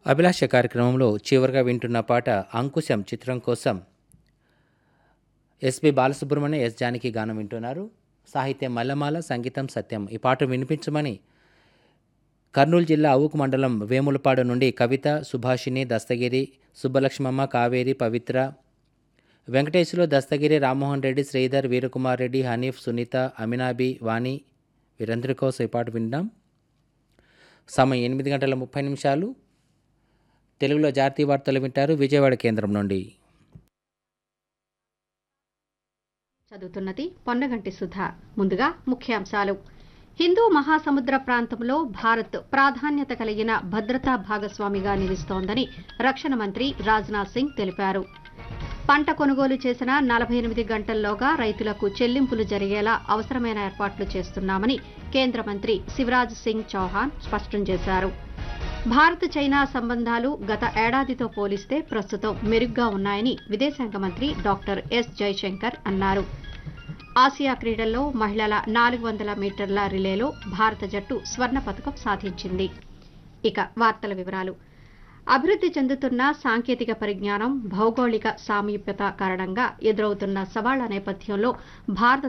అభిలాష కార్యక్రమంలో చివరిగా వింటున్న పాట అంకుశం చిత్రం కోసం ఎస్పి బాలసుబ్రహ్మణ్యం ఎస్ జానకి గానం వింటున్నారు సాహిత్యం మల్లమాల సంగీతం సత్యం ఈ పాట వినిపించమని కర్నూలు జిల్లా అవుకు మండలం వేములపాడు నుండి కవిత సుభాషిణి దస్తగిరి సుబ్బలక్ష్మమ్మ కావేరి పవిత్ర వెంకటేశ్వరు దస్తగిరి రామ్మోహన్ రెడ్డి శ్రీధర్ వీరకుమార్ రెడ్డి హనీఫ్ సునీత అమినాబి వాణి వీరందరి కోసం ఈ పాట విందాం సమయం ఎనిమిది గంటల ముప్పై నిమిషాలు తెలుగులో జాతీయ వార్తలు వింటారు విజయవాడ కేంద్రం నుండి చదువుతున్నది పొన్నగంటి సుధా ముందుగా ముఖ్యాంశాలు హిందూ మహాసముద్ర ప్రాంతంలో భారత్ ప్రాధాన్యత కలిగిన భద్రతా భాగస్వామిగా నిలుస్తోందని రక్షణ మంత్రి రాజ్నాథ్ సింగ్ తెలిపారు పంట కొనుగోలు చేసిన నలభై ఎనిమిది గంటల్లోగా రైతులకు చెల్లింపులు జరిగేలా అవసరమైన ఏర్పాట్లు చేస్తున్నామని కేంద్ర మంత్రి శివరాజ్ సింగ్ చౌహాన్ స్పష్టం చేశారు భారత్ చైనా సంబంధాలు గత ఏడాదితో పోలిస్తే ప్రస్తుతం మెరుగ్గా ఉన్నాయని విదేశాంగ మంత్రి డాక్టర్ ఎస్ జైశంకర్ అన్నారు ఆసియా క్రీడల్లో మహిళల నాలుగు వందల మీటర్ల రిలేలో భారత జట్టు స్వర్ణ పథకం సాధించింది ఇక వార్తల వివరాలు అభివృద్ధి చెందుతున్న సాంకేతిక పరిజ్ఞానం భౌగోళిక సామీప్యత కారణంగా ఎదురవుతున్న సవాళ్ల నేపథ్యంలో భారత